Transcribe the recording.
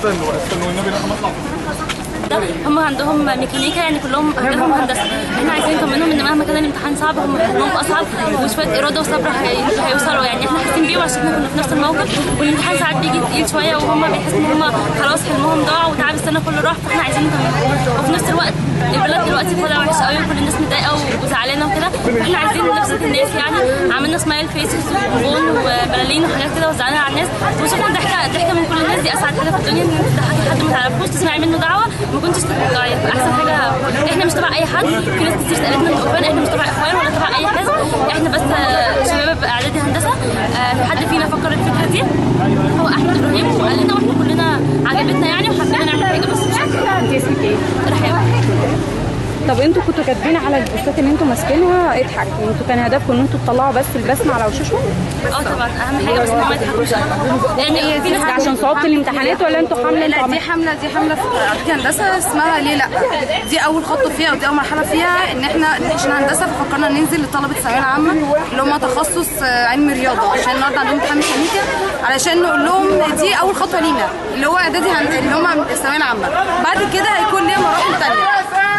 استنوا استنوا النبي لا مطلع ده هم عندهم ميكانيكا يعني كلهم اغلبهم هندسه احنا عايزين نطمنهم ان مهما كان الامتحان صعب هم حلهم اصعب وشويه اراده وصبر هي- هيوصلوا يعني احنا حاسين بيه وعشان احنا كنا في نفس الموقف والامتحان ساعات بيجي تقيل شويه وهم بيحسوا ان هم خلاص حلمهم ضاع وتعب السنه كله راح فاحنا عايزين نطمنهم وفي نفس الوقت البلد دلوقتي في وضع وحش قوي وكل الناس متضايقه وزعلانه وكده فاحنا عايزين نبسط الناس يعني عملنا سمايل فيسز وبون وبلالين وحاجات كده وزعلنا على الناس وشفنا ضحكه ضحكه من كل الناس دي اسعد حاجه في الدنيا ان انت تضحكي حد ما تعرفوش تسمعي منه دعوه ما كنتش تتوقعي احسن حاجه احنا مش تبع اي حد في ناس كتير سالتنا من الاخوان احنا مش تبع اخوان ولا تبع اي حزب احنا بس آه، شباب اعدادي هندسه آه، في حد فينا فكر الفكره دي هو احمد ابراهيم وقال لنا واحنا كلنا عجبتنا يعني وحبينا نعمل حاجه بس مش اكتر انت اسمك ايه؟ رحاب طب انتوا كنتوا كاتبين على البوستات اللي انتوا ماسكينها اضحك انتوا كان هدفكم ان انتوا تطلعوا بس البسمه على وشوشهم اه طبعا اهم حاجه بس ان هم ما يضحكوش لان في ناس ده عشان صعوبه الامتحانات ولا انتوا حمله لا انتوا دي عملتوا- حمله دي حمله في اعدادي هندسه اسمها ليه لا دي اول خطوه فيها ودي اول مرحله فيها ان احنا عشان هندسه ففكرنا ننزل لطلبه الثانويه العامه اللي هم تخصص آه، علم رياضه عشان النهارده عندهم امتحان ميكانيكا علشان نقول لهم دي اول خطوه لينا اللي هو اعدادي هن- اللي هم الثانويه العامه بعد كده هيكون ليها مراحل ثانيه